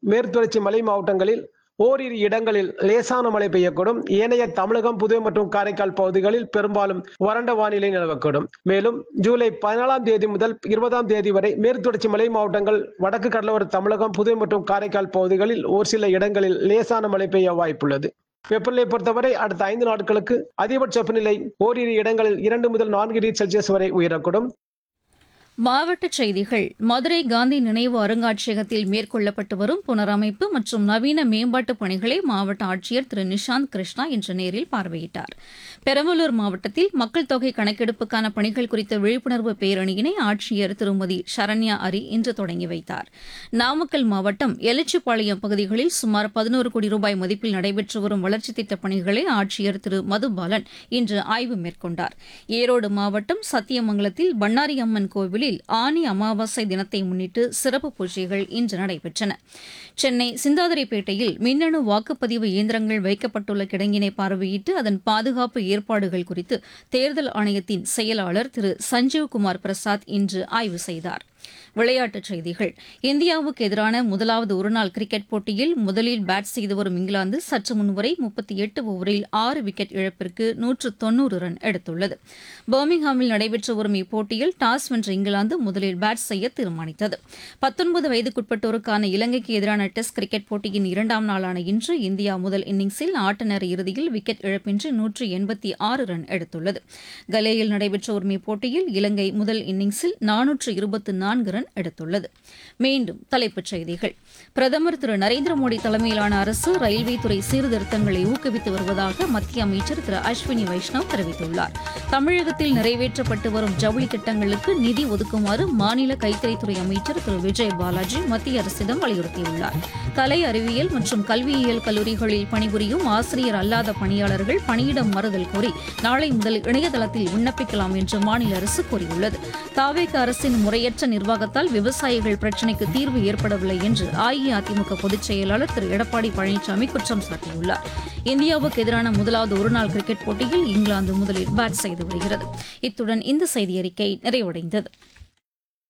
மேற்குத்தொடர்ச்சி மலை மாவட்டங்களில் ஓரிரு இடங்களில் லேசான மழை பெய்யக்கூடும் ஏனைய தமிழகம் புதுவை மற்றும் காரைக்கால் பகுதிகளில் பெரும்பாலும் வறண்ட வானிலை நிலவக்கூடும் மேலும் ஜூலை பதினாலாம் தேதி முதல் இருபதாம் தேதி வரை மேற்குத்தொடர்ச்சி மலை மாவட்டங்கள் வடக்கு கடலோர தமிழகம் புதுவை மற்றும் காரைக்கால் பகுதிகளில் ஒரு சில இடங்களில் லேசான மழை பெய்ய வாய்ப்புள்ளது வெப்பநிலை பொறுத்தவரை அடுத்த ஐந்து நாட்களுக்கு அதிகபட்ச வெப்பநிலை ஓரிரு இடங்களில் இரண்டு முதல் நான்கு டிகிரி செல்சியஸ் வரை உயரக்கூடும் மாவட்டச் செய்திகள் மதுரை காந்தி நினைவு அருங்காட்சியகத்தில் மேற்கொள்ளப்பட்டு வரும் புனரமைப்பு மற்றும் நவீன மேம்பாட்டுப் பணிகளை மாவட்ட ஆட்சியர் திரு நிஷாந்த் கிருஷ்ணா இன்று நேரில் பார்வையிட்டார் பெரம்பலூர் மாவட்டத்தில் மக்கள் தொகை கணக்கெடுப்புக்கான பணிகள் குறித்த விழிப்புணர்வு பேரணியினை ஆட்சியர் திருமதி சரண்யா அரி இன்று தொடங்கி வைத்தார் நாமக்கல் மாவட்டம் எலச்சிப்பாளையம் பகுதிகளில் சுமார் பதினோரு கோடி ரூபாய் மதிப்பில் நடைபெற்று வரும் வளர்ச்சித் திட்டப் பணிகளை ஆட்சியர் திரு மதுபாலன் இன்று ஆய்வு மேற்கொண்டார் ஈரோடு மாவட்டம் சத்தியமங்கலத்தில் பண்ணாரி அம்மன் கோவிலில் ஆனி அமாவாசை தினத்தை முன்னிட்டு சிறப்பு பூஜைகள் இன்று நடைபெற்றன சென்னை சிந்தாதிரிப்பேட்டையில் மின்னணு வாக்குப்பதிவு இயந்திரங்கள் வைக்கப்பட்டுள்ள கிடங்கினை பார்வையிட்டு அதன் பாதுகாப்பு ஏற்பாடுகள் குறித்து தேர்தல் ஆணையத்தின் செயலாளர் திரு சஞ்சீவ்குமார் பிரசாத் இன்று ஆய்வு செய்தார் விளையாட்டுச் செய்திகள் இந்தியாவுக்கு எதிரான முதலாவது ஒருநாள் கிரிக்கெட் போட்டியில் முதலில் பேட் செய்து வரும் இங்கிலாந்து சற்று முன்வரை முப்பத்தி எட்டு ஓவரில் ஆறு விக்கெட் இழப்பிற்கு நூற்று தொன்னூறு ரன் எடுத்துள்ளது பர்மிங்ஹாமில் நடைபெற்று வரும் இப்போட்டியில் டாஸ் வென்ற இங்கிலாந்து முதலில் பேட் செய்ய தீர்மானித்தது பத்தொன்பது வயதுக்குட்பட்டோருக்கான இலங்கைக்கு எதிரான டெஸ்ட் கிரிக்கெட் போட்டியின் இரண்டாம் நாளான இன்று இந்தியா முதல் இன்னிங்ஸில் ஆட்ட நேர இறுதியில் விக்கெட் இழப்பின்றி நூற்று எண்பத்தி ஆறு ரன் எடுத்துள்ளது கலேயில் நடைபெற்று வரும் இப்போட்டியில் இலங்கை முதல் இன்னிங்ஸில் நானூற்று இருபத்து நான்கு ரன் எடுத்துள்ளது மீண்டும் தலைப்புச் செய்திகள் பிரதமர் திரு நரேந்திர மோடி தலைமையிலான அரசு ரயில்வே துறை சீர்திருத்தங்களை ஊக்குவித்து வருவதாக மத்திய அமைச்சர் திரு அஸ்வினி வைஷ்ணவ் தெரிவித்துள்ளார் தமிழகத்தில் நிறைவேற்றப்பட்டு வரும் ஜவுளி திட்டங்களுக்கு நிதி ஒதுக்குமாறு மாநில கைத்தறித்துறை அமைச்சர் திரு விஜய் பாலாஜி மத்திய அரசிடம் வலியுறுத்தியுள்ளார் கலை அறிவியல் மற்றும் கல்வியியல் கல்லூரிகளில் பணிபுரியும் ஆசிரியர் அல்லாத பணியாளர்கள் பணியிடம் மறுதல் கோரி நாளை முதல் இணையதளத்தில் விண்ணப்பிக்கலாம் என்று மாநில அரசு கூறியுள்ளது தாவேக அரசின் முறையற்ற நிர்வாகத்தால் விவசாயிகள் பிரச்சினைக்கு தீர்வு ஏற்படவில்லை என்று அஇஅதிமுக பொதுச் செயலாளர் திரு எடப்பாடி பழனிசாமி குற்றம் சாட்டியுள்ளார் இந்தியாவுக்கு எதிரான முதலாவது ஒருநாள் கிரிக்கெட் போட்டியில் இங்கிலாந்து முதலில் பேட் செய்து வருகிறது இத்துடன் இந்த செய்தியறிக்கை நிறைவடைந்தது